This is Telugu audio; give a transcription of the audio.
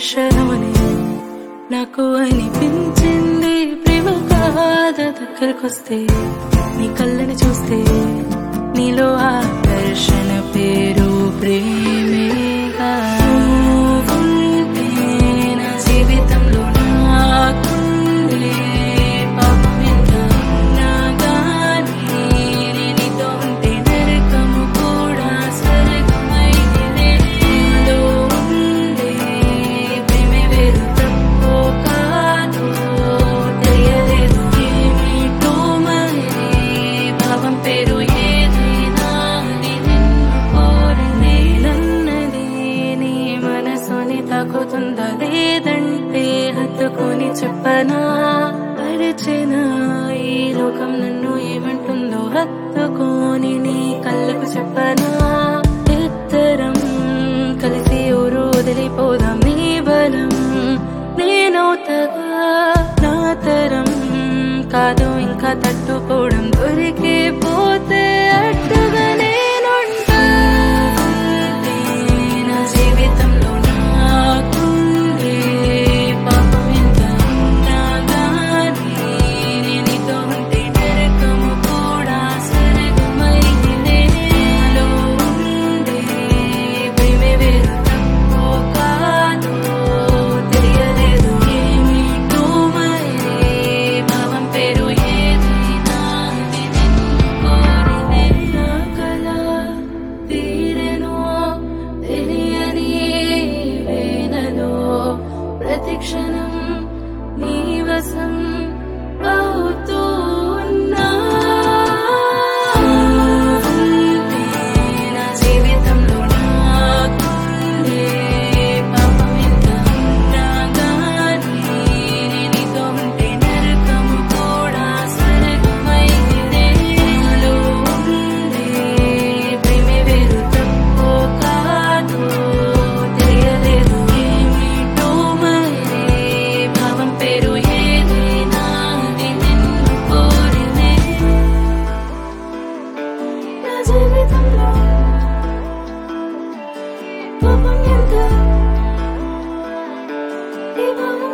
స్పర్శలోనే నాకు అనిపించింది ప్రేమ కాద దగ్గరకొస్తే నీ కళ్ళని చూస్తే నీలో ఆకర్షణ పేరు ప్రేమేగా నువ్వుంటే నా జీవితంలో నాకుండే పాపం ఎంత ఉన్నా గానీ నీతో ఉంటే నరకము కూడా స్వర్గమైనదే నాలో ఉండే ప్రేమే వేరు తప్పో కాదో తెలియలేదు ఏమిటో మరి భావం పేరు ఏదైనా అది నిన్ను కోరింది నన్నది నీ మనసుని తాకుతుందా లేదంటే హత్తుకొని చెప్పనా పరిచిన ఈ లోకం నన్ను ఏమంటుందో హత్తుకొని నీ కళ్ళకు చెప్పనా ఇద్దరం కలిసి ఊరు వదిలిపోదాం నీ బలం నేనవుతగా నా తరం కాదు ఇంకా తట్టుకోవడం దొరికే పోతే అడ్డుగా నేనుంటా నా జీవితంలో నాకుండే పాపం ఎంత ఉన్నా గానీ నీతో ఉంటే నరకము కూడా స్వర్గమైనదే నాలో ఉండే ప్రేమే వేరు తప్పో కాదో తెలియలేదు ఏమిటో మరి భావం పేరు ఏదైనా అది నిన్ను కోరినే నా కల తీరెను తెలియని వేనలో ప్రతి క్షణం నీ వశం అవుతూ ఉన్నా నా జీవితంలో నాకుండే పాపం ఎంత ఉన్నా గానీ నీతో ఉంటే నరకము కూడా స్వర్గమైనదే నాలో ఉండే ప్రేమే వేరు తప్పో కాదో తెలియలేదు ఏమిటో మరి భావం పేరు ఏదైనా అది నిన్ను కోరినే నా జీవితంలో పాపం ఎంత ఈ భావం